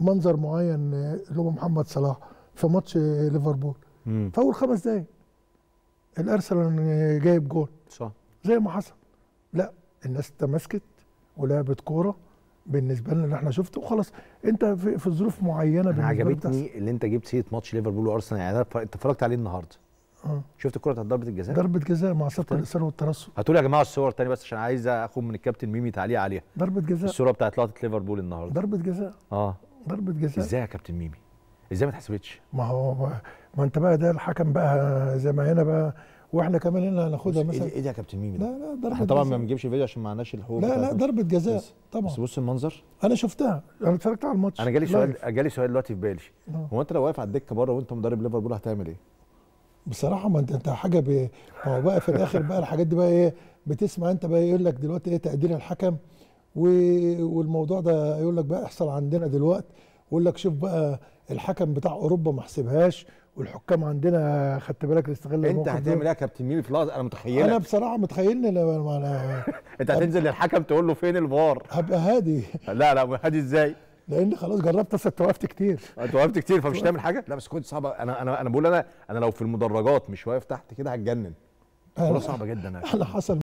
منظر معين آه، اللي هو محمد صلاح في ماتش آه، ليفربول امم في اول خمس دقايق الارسنال آه، جايب جول صح زي ما حصل لا الناس تمسكت ولعبت كوره بالنسبه لنا اللي احنا شفته وخلاص انت في, في ظروف معينه انا بالنسبة لك عجبتني اللي انت جبت سيره ماتش ليفربول وارسنال يعني انا ف- انت اتفرجت عليه النهارده بتحصل. آه. شفت الكره بتاعت ضربه الجزاء ضربه جزاء مع سبق شفتها؟ الاصرار والترصد هاتوا لي يا جماعه الصور تاني بس عشان عايز اخد من الكابتن ميمي تعليق عليها ضربه جزاء الصوره بتاعت لقطه ليفربول النهارده ضربه جزاء اه ضربه جزاء ازاي يا كابتن ميمي ازاي ما اتحسبتش ما هو ما انت بقى ده الحكم بقى زي ما هنا بقى واحنا كمان هنا هناخدها ايه ده مثلا ايه ده يا كابتن ميمي ده لا لا ضربه احنا طبعا ما جزاء. بنجيبش الفيديو عشان معناش الحقوق لا لا بتاعتنا. ضربه جزاء بس- طبعا بس بص المنظر انا شفتها انا اتفرجت على الماتش انا جالي لايف. سؤال جالي سؤال دلوقتي في بالي آه. هو انت لو واقف على الدكه بره وانت مدرب ليفربول هتعمل ايه؟ بصراحه ما انت انت حاجه ب... ما هو بقى في الاخر بقى الحاجات دي بقى ايه بتسمع انت بقى يقول لك دلوقتي ايه تقدير الحكم و... والموضوع ده يقول لك بقى احصل عندنا دلوقتي ويقول لك شوف بقى الحكم بتاع اوروبا ما حسبهاش والحكام عندنا خدت بالك استغل انت هتعمل ايه يا كابتن ميمي في لحظه انا متخيلك انا بصراحه متخيلني لما انا انت هتنزل للحكم تقول له فين الفار هبقى هادي لا لا هادي ازاي لان خلاص جربت اصلا توقفت كتير انت وقفت كتير فمش هتعمل حاجه لا بس كنت صعبه انا انا انا بقول انا انا لو في المدرجات مش واقف تحت كده هتجنن كوره صعبه جدا انا حصل